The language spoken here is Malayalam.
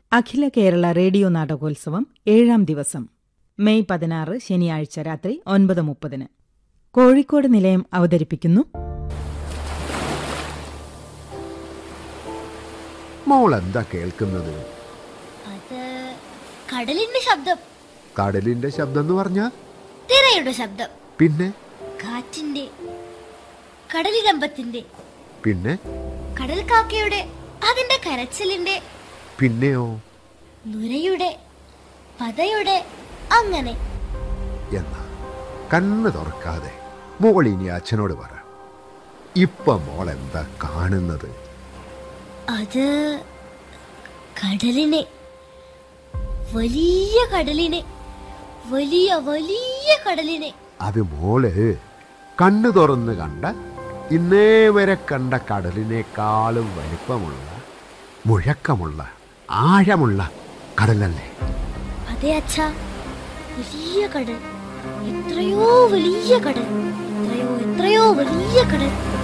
അഖില കേരള റേഡിയോ നാടകോത്സവം ഏഴാം ദിവസം മെയ് പതിനാറ് ശനിയാഴ്ച രാത്രി ഒൻപത് മുപ്പതിന് കോഴിക്കോട് നിലയം അവതരിപ്പിക്കുന്നു മോൾ എന്താ കേൾക്കുന്നത് അത് കടലിന്റെ ശബ്ദം കടലിന്റെ ശബ്ദം എന്ന് പറഞ്ഞാ തിരയുടെ ശബ്ദം പിന്നെ കാറ്റിന്റെ കടലിരമ്പത്തിന്റെ പിന്നെ കടൽ കാക്കയുടെ അതിന്റെ കരച്ചിലിന്റെ പിന്നെയോ നുരയുടെ പതയുടെ അങ്ങനെ എന്നാ കണ്ണ് തുറക്കാതെ മോൾ ഇനി അച്ഛനോട് പറ ഇപ്പൊ മോൾ എന്താ കാണുന്നത് അത് കടലിനെ വലിയ കടലിനെ വലിയ വലിയ കടലിനെ അത് മോള് കണ്ണു തുറന്ന് കണ്ട ഇന്നേ വരെ കണ്ട കടലിനേക്കാളും വലിപ്പമുള്ള മുഴക്കമുള്ള ആഴമുള്ള കടലല്ലേ അതെ അച്ഛാ വലിയ കടൽ എത്രയോ വലിയ കടൽ എത്രയോ എത്രയോ വലിയ കടൽ